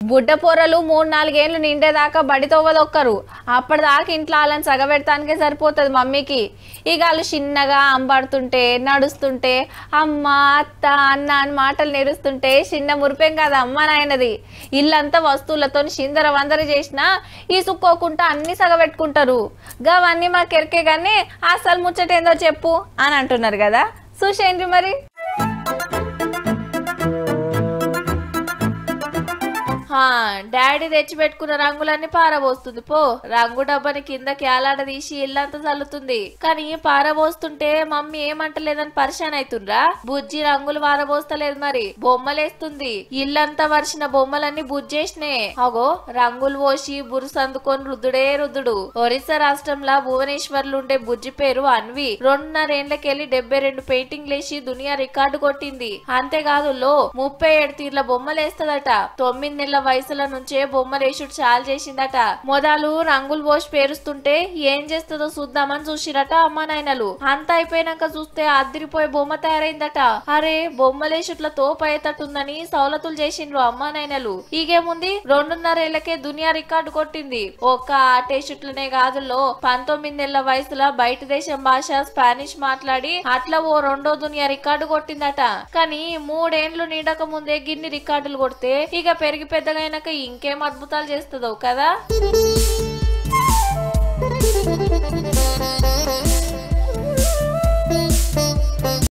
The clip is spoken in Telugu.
బుడ్డ పొరలు మూడు నాలుగేళ్లు నిండేదాకా బడి తవ్వదొక్కరు అప్పటిదాకా ఇంట్లో వాళ్ళని సగబెడతానికే సరిపోతుంది మమ్మీకి ఇక వాళ్ళు చిన్నగా అంబడుతుంటే నడుస్తుంటే అమ్మ అత్త అన్న అని మాటలు నేరుస్తుంటే చిన్న మురిపేం కాదు అమ్మ నాయనది ఇల్లంతా వస్తువులతో చిందర వందర చేసినా ఈసుక్కోకుండా అన్ని సగబెట్టుకుంటారు గవన్నీ మాకు ఎరికే కానీ అసలు ముచ్చటేందో చెప్పు అని అంటున్నారు కదా చూసేయండి మరి హా, డాడీ తెచ్చి పెట్టుకున్న రంగులన్నీ పారబోస్తుంది పో రంగు డబ్బాని కింద క్యాలాడ తీసి ఇల్లంతా చల్లుతుంది కానీ పారబోస్తుంటే మమ్మీ ఏమంటలేదని పరిశాన్ అవుతుండ్రా బుజ్జి రంగులు పారబోస్తలేదు మరి బొమ్మలేస్తుంది ఇల్లంతా వర్షిన బొమ్మలన్నీ బుజ్జేసినే అగో రంగులు పోసి బురుసు అందుకొని రుద్దుడే రుద్దుడు ఒరిస్సా రాష్ట్రంలో భువనేశ్వర్లు ఉండే బుజ్జి పేరు అన్వి రెండున్నరేండ్లకెళ్లి డెబ్బై రెండు పెయింటింగ్ లేసి దునియా రికార్డు కొట్టింది అంతేకాదు లో ముప్పై ఏడు తీర్ల బొమ్మలేస్తదట తొమ్మిది నెలల వయసుల నుంచే బొమ్మలేసుడు చాలు చేసిందట మొదలు రంగులు పోసి పేరుస్తుంటే ఏం చేస్తుందో చూద్దామని చూసిరట అమ్మ నాయనలు అంత అయిపోయినాక చూస్తే అదిరిపోయే బొమ్మ తయారైందట అరే బొమ్మలేసుట్ల తోపయ్యేటట్టుందని సౌలతులు చేసిండ్రు అమ్మ నాయనలు ఈగేముంది రెండున్నరేళ్లకే దునియా రికార్డు కొట్టింది ఒక్క ఆటేషుట్లనే కాదులో పంతొమ్మిది నెలల వయసులో బయట దేశం భాష స్పానిష్ మాట్లాడి అట్లా ఓ రెండో దునియా రికార్డు కొట్టిందట కానీ మూడేండ్లు నిండక ముందే గిన్ని రికార్డులు కొడితే ఇక పెరిగి పెద్దగైనాక ఇంకేం అద్భుతాలు చేస్తుందో కదా